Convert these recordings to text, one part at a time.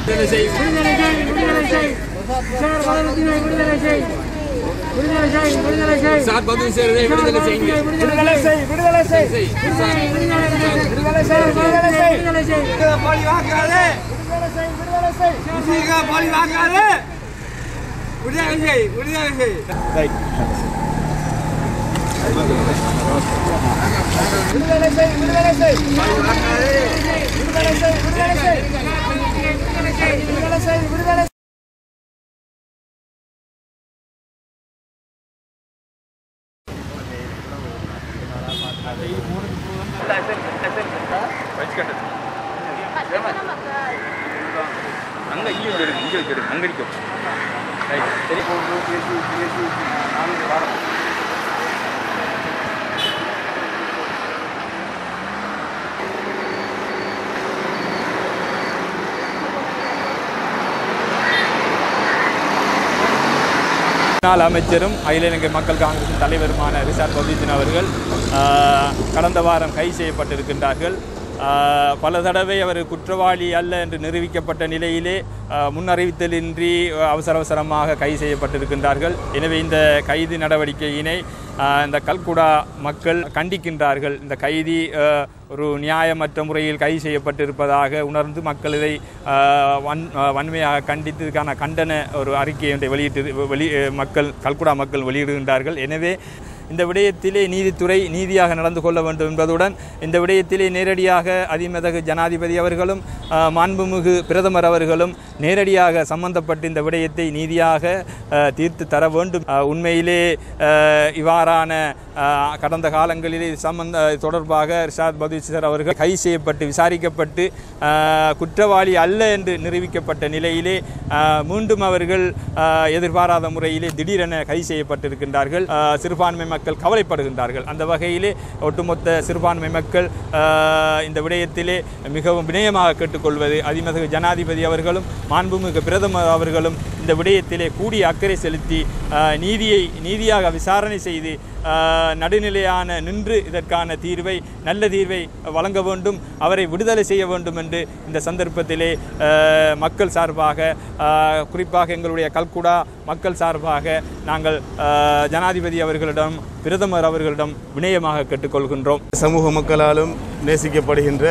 விடுதலை செய் விடுதலை செய் விடுதலை செய் சார் வளர்த்தினை விடுதலை செய் விடுதலை செய் விடுதலை செய் சார் பதிவு செய்யறதை விடுதலை செய்யுங்க விடுதலை செய் விடுதலை செய் செய் விடுதலை செய் விடுதலை செய் விடுதலை செய் விடுதலை செய் பழி வாங்காதே விடுதலை செய் விடுதலை செய் சீக்கிரம் பழி வாங்காதே விடுதலை செய் விடுதலை செய் விடுதலை செய் விடுதலை செய் விடுதலை செய் விடுதலை செய் விடுதலை செய் விடுதலை அங்க இங்க விடு இங்க விடு அங்க நிக்கும் ரைட் சரி முன்னாள் அமைச்சரும் அகில இலங்கை மக்கள் காங்கிரசின் தலைவருமான ரிசார்ட் பகுதீன் அவர்கள் ஆஹ், கடந்த வாரம் கைது செய்யப்பட்டிருக்கின்றார்கள் ஆஹ், பல தடவை அவர் குற்றவாளி அல்ல என்று நிரூபிக்கப்பட்ட நிலையிலே ஆஹ், முன்னறிவித்தலின்றி அவசர அவசரமாக கைது செய்யப்பட்டிருக்கின்றார்கள் எனவே இந்த கைது நடவடிக்கையினை ஆஹ், இந்த கல்குடா மக்கள் கண்டிக்கின்றார்கள் இந்த கைதி ஆஹ், ஒரு நியாயமற்ற முறையில் கைது செய்யப்பட்டிருப்பதாக உணர்ந்து மக்கள் இதை ஆஹ், வன் ஆஹ், வன்மையாக கண்டித்து இதுக்கான கண்டன ஒரு அறிக்கையை ஒன்றை வெளியிட்டு வெளி மக்கள் கல்குடா மக்கள் வெளியிடுகின்றார்கள் எனவே இந்த விடயத்திலே நீதித்துறை நீதியாக நடந்து கொள்ள வேண்டும் என்பதுடன் இந்த விடயத்திலே நேரடியாக அதிமதகு ஜனாதிபதி அவர்களும் ஆஹ், மாண்புமிகு பிரதமர் அவர்களும் நேரடியாக சம்பந்தப்பட்டு இந்த விடயத்தை நீதியாக ஆஹ், தீர்த்து தர வேண்டும் ஆஹ், உண்மையிலே ஆஹ், இவ்வாறான ஆஹ், கடந்த காலங்களில் இது சம்பந்த தொடர்பாக ரிஷாத் பதுசர் அவர்கள் கைது செய்யப்பட்டு விசாரிக்கப்பட்டு ஆஹ், குற்றவாளி அல்ல என்று நிரூபிக்கப்பட்ட நிலையிலே ஆஹ், மீண்டும் அவர்கள் ஆஹ், எதிர்பாராத முறையிலே திடீரென கைது செய்யப்பட்டிருக்கின்றார்கள் ஆஹ், சிறுபான்மை மக்கள் கவலைப்படுகின்றார்கள் அந்த வகையிலே ஒட்டுமொத்த சிறுபான்மை மக்கள் ஆஹ், இந்த விடயத்திலே மிகவும் வினயமாக கேட்டுக்கொள்வது அதிமதகு ஜனாதிபதி அவர்களும் மாண்புமிகு பிரதமர் அவர்களும் இந்த விடயத்திலே கூடிய அக்கறை செலுத்தி ஆஹ், நீதியை நீதியாக விசாரணை செய்து ஆஹ், நடுநிலையான நின்று இதற்கான தீர்வை நல்ல தீர்வை வழங்க வேண்டும் அவரை விடுதலை செய்ய வேண்டும் என்று இந்த சந்தர்ப்பத்திலே ஆஹ், மக்கள் சார்பாக ஆஹ், குறிப்பாக எங்களுடைய கல்குடா மக்கள் சார்பாக நாங்கள் ஆஹ், ஜனாதிபதி அவர்களிடம் பிரதமர் அவர்களிடம் வினயமாக கேட்டுக்கொள்கின்றோம் சமூக மக்களாலும் நேசிக்கப்படுகின்ற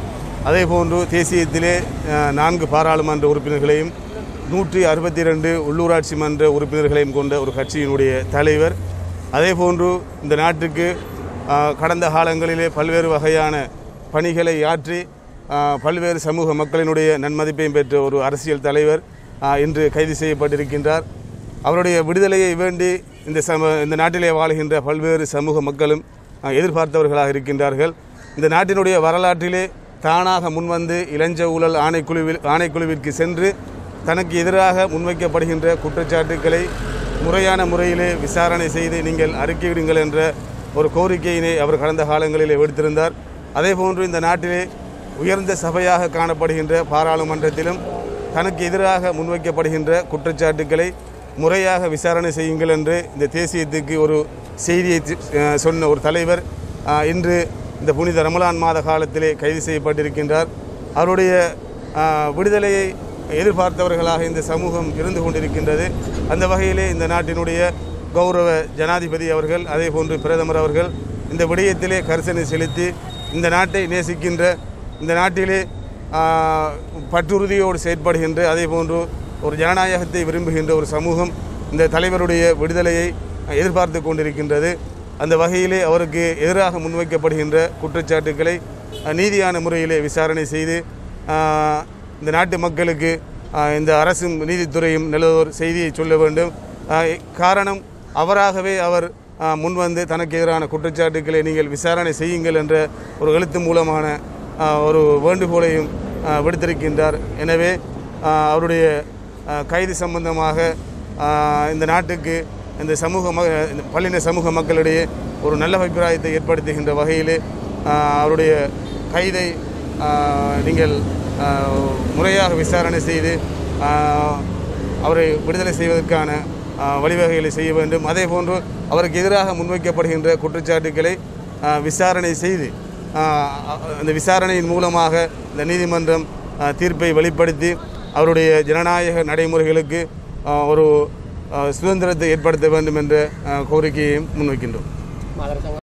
அதே போன்று தேசியத்திலே அஹ், நான்கு பாராளுமன்ற உறுப்பினர்களையும் நூற்றி அறுபத்தி ரெண்டு உள்ளூராட்சி மன்ற உறுப்பினர்களையும் கொண்ட ஒரு கட்சியினுடைய தலைவர் அதே போன்று இந்த நாட்டுக்கு அஹ், கடந்த காலங்களிலே பல்வேறு வகையான பணிகளை ஆற்றி அஹ், பல்வேறு சமூக மக்களினுடைய நன்மதிப்பையும் பெற்ற ஒரு அரசியல் தலைவர் அஹ், இன்று கைது செய்யப்பட்டிருக்கின்றார் அவருடைய விடுதலையை வேண்டி இந்த சம இந்த நாட்டிலே வாழ்கின்ற பல்வேறு சமூக மக்களும் அஹ், எதிர்பார்த்தவர்களாக இருக்கின்றார்கள் இந்த நாட்டினுடைய வரலாற்றிலே தானாக முன்வந்து இளஞ்ச ஊழல் ஆணைக்குழுவில் ஆணைக்குழுவிற்கு சென்று தனக்கு எதிராக முன்வைக்கப்படுகின்ற குற்றச்சாட்டுக்களை முறையான முறையிலே விசாரணை செய்து நீங்கள் அறிக்கையிடுங்கள் என்ற ஒரு கோரிக்கையினை அவர் கடந்த காலங்களிலே விடுத்திருந்தார் அதேபோன்று இந்த நாட்டிலே உயர்ந்த சபையாக காணப்படுகின்ற பாராளுமன்றத்திலும் தனக்கு எதிராக முன்வைக்கப்படுகின்ற குற்றச்சாட்டுக்களை முறையாக விசாரணை செய்யுங்கள் என்று இந்த தேசியத்துக்கு ஒரு செய்தியை தி- அஹ் சொன்ன ஒரு தலைவர் அஹ், இன்று இந்த புனித ரமலான் மாத காலத்திலே கைது செய்யப்பட்டிருக்கின்றார் அவருடைய அஹ், விடுதலையை எதிர்பார்த்தவர்களாக இந்த சமூகம் இருந்து கொண்டிருக்கின்றது அந்த வகையிலே இந்த நாட்டினுடைய கௌரவ ஜனாதிபதி அவர்கள் அதே போன்று பிரதமர் அவர்கள் இந்த விடயத்திலே கரிசனை செலுத்தி இந்த நாட்டை நேசிக்கின்ற இந்த நாட்டிலே ஆஹ், பற்றுறுதியோடு செயற்படுகின்ற அதே போன்று ஒரு ஜனநாயகத்தை விரும்புகின்ற ஒரு சமூகம் இந்த தலைவருடைய விடுதலையை எதிர்பார்த்து கொண்டிருக்கின்றது அந்த வகையிலே அவருக்கு எதிராக முன்வைக்கப்படுகின்ற குற்றச்சாட்டுக்களை அஹ், நீதியான முறையிலே விசாரணை செய்து ஆஹ், இந்த நாட்டு மக்களுக்கு ஆஹ், இந்த அரசும் நீதித்துறையும் நல்லதொரு செய்தியை சொல்ல வேண்டும் ஆஹ், காரணம் அவராகவே அவர் ஆஹ், முன்வந்து தனக்கு எதிரான குற்றச்சாட்டுக்களை நீங்கள் விசாரணை செய்யுங்கள் என்ற ஒரு எழுத்து மூலமான ஆஹ், ஒரு வேண்டுகோளையும் ஆஹ், விடுத்திருக்கின்றார் எனவே ஆஹ், அவருடைய ஆஹ், கைது சம்பந்தமாக ஆஹ், இந்த நாட்டுக்கு இந்த சமூக ம இந்த பல்லின சமூக மக்களிடையே ஒரு நல்ல அபிப்பிராயத்தை ஏற்படுத்துகின்ற வகையிலே ஆஹ், அவருடைய கைதை ஆஹ், நீங்கள் ஆஹ், முறையாக விசாரணை செய்து ஆஹ், அவரை விடுதலை செய்வதற்கான ஆஹ், வழிவகைகளை செய்ய வேண்டும் அதே போன்று அவருக்கு எதிராக முன்வைக்கப்படுகின்ற குற்றச்சாட்டுக்களை ஆஹ், விசாரணை செய்து ஆஹ், அந்த விசாரணையின் மூலமாக இந்த நீதிமன்றம் ஆஹ், தீர்ப்பை வெளிப்படுத்தி அவருடைய ஜனநாயக நடைமுறைகளுக்கு அஹ், ஒரு அஹ், சுதந்திரத்தை ஏற்படுத்த வேண்டும் என்ற அஹ், கோரிக்கையையும் முன்வைக்கின்றோம்